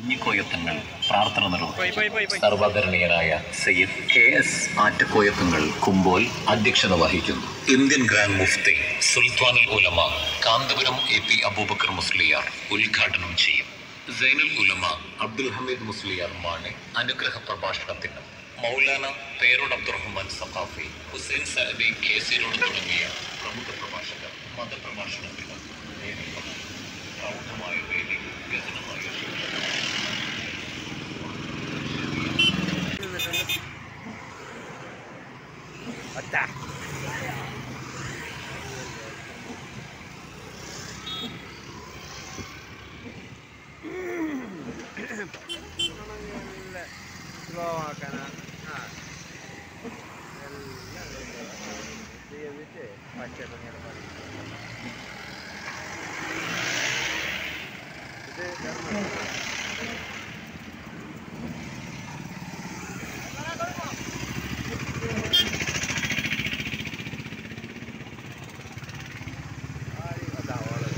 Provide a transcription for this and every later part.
കുഞ്ഞിക്കോയത്തങ്ങൾ പ്രാർത്ഥന പോയി, പോയി, പോയി, നിർവഹിച്ചു പോയി. സർവാദരണീയനായ സയ്യിദ് കെ എസ് ആറ്റക്കോയത്തങ്ങൾ കുമ്പോൽ അധ്യക്ഷത വഹിക്കുന്നു ഇന്ത്യൻ ഗ്രാൻഡ് മുഫ്തി സുൽത്താനുൽ ഉലമ കാന്തപുരം എ പി അബൂബക്കർ മുസ്ലിയാർ ഉദ്ഘാടനം ചെയ്യും സൈനുൽ ഉലമ അബ്ദുൽ ഹമീദ് മുസ്ലിയാർ മാണെ അനുഗ്രഹ പ്രഭാഷണത്തിന് മൗലാന പേരോട് അബ്ദുറഹ്മാൻ സഖാഫി ഹുസൈൻ സഅദി കേസിനോട് തുടങ്ങിയ പ്രമുഖ പ്രഭാഷകർ മതപ്രഭാഷണത്തിന് വേദി പങ്കിടും. പ്രൗഢമായ വേദി ഗഹനമായ ശിക്ഷണം സ്ലോ ആക്കാനാണ് ആ എല്ലാം ചെയ്തിട്ട് പച്ചപ്പ് ഇങ്ങനെ പറയും ഇത് ധർമ്മം. അതാ വളരെ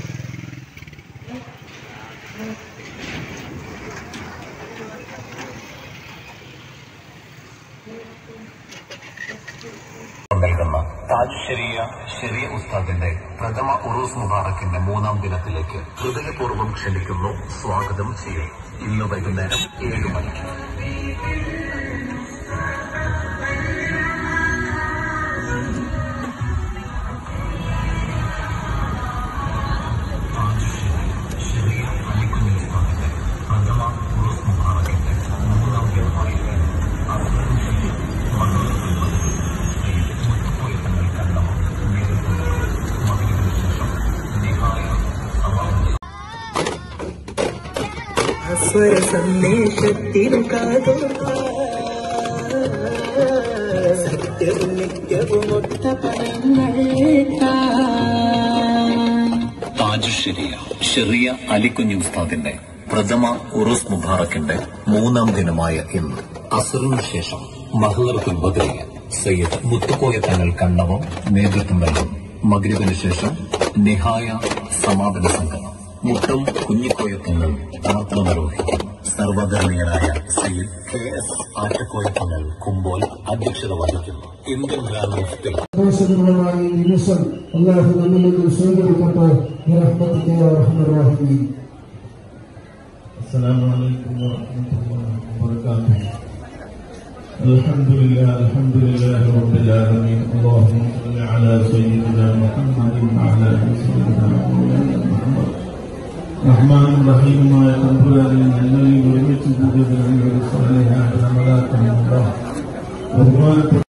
നൽകുന്ന താജ് ഷെരിയ ഷെറിയ ഉസ്താദിന്റെ പ്രഥമ ഉറൂസ് മുബാറക്കിന്റെ മൂന്നാം ദിനത്തിലേക്ക് ഹൃദയപൂർവ്വം ക്ഷണിക്കുന്നു സ്വാഗതം ചെയ്യും ഇന്ന് വൈകുന്നേരം ഏഴ് മണിക്ക് താജ് ഷെരിയ ഷെറിയ അലിക്കുഞ്ഞി ഉസ്താദിന്റെ പ്രഥമ ഉറൂസ് മുബാറക്കിന്റെ മൂന്നാം ദിനമായ അസ്ലം ഷെയ്ഖ് മണ്ഡലത്തിൽ മധുരം മുത്തുപോയത്തങ്ങൾ കണ്ടമോ നേതൃത്വം മകനു ശേഷം നിഹായ സമാപനം അസ്വര സന്ദേശത്തിനു കാതോർക്ക സത്യവും നിത്യവും ഒത്ത പദങ്ങൾ താജ് ഷെരിയ ഷെറിയ അലിക്കുഞ്ഞി ഉസ്താദിന്റെ പ്രഥമ ഉറുസ് മുബാറക്കിന്റെ മൂന്നാം ദിനമായ ഇന്ന് അസറിനു ശേഷം മഹ്ലർത്തുൽ ബദരിയ സയ്യിദ് മുത്തുക്കോയ തങ്ങൾ കണ്ണവം നേതൃത്വം നൽകും മഗ്രിബിന് ശേഷം നിഹായ സമാപന സംഗമം മുട്ടം കുഞ്ഞിക്കോയത്തങ്ങൾ പ്രാർത്ഥന നിർവഹിക്കും സർവധരണീയനായ സയ്യിദ് കെ എസ് ആറ്റക്കോയത്തങ്ങൾ കുമ്പോൾ അധ്യക്ഷത വഹിക്കുന്നു ഇന്ത്യൻ ഗ്രാൻഡ് മുഫ്തി സന്തോഷകരമായ ഈ നിമിഷം അള്ളാഹു നമ്മിൽ നിന്ന് സ്വീകരിക്കട്ടെ റഹ്മത്തിന്റെ റഹ്മറാഹിമീൻ السلام عليكم ورحمة الله وبركاته الحمد لله الحمد لله رب العالمين اللهم صل على سيدنا محمد وعلى آل سيدنا مولانا محمد റഹ്മാൻ റഹീമായ തമ്പുരാനെ ഞങ്ങളിൽ ഒരുമിച്ച് കൂടിയതിനുള്ള ഒരു സ്വാലിഹായ റമദാൻ ബഹുമാനപ്പെട്ട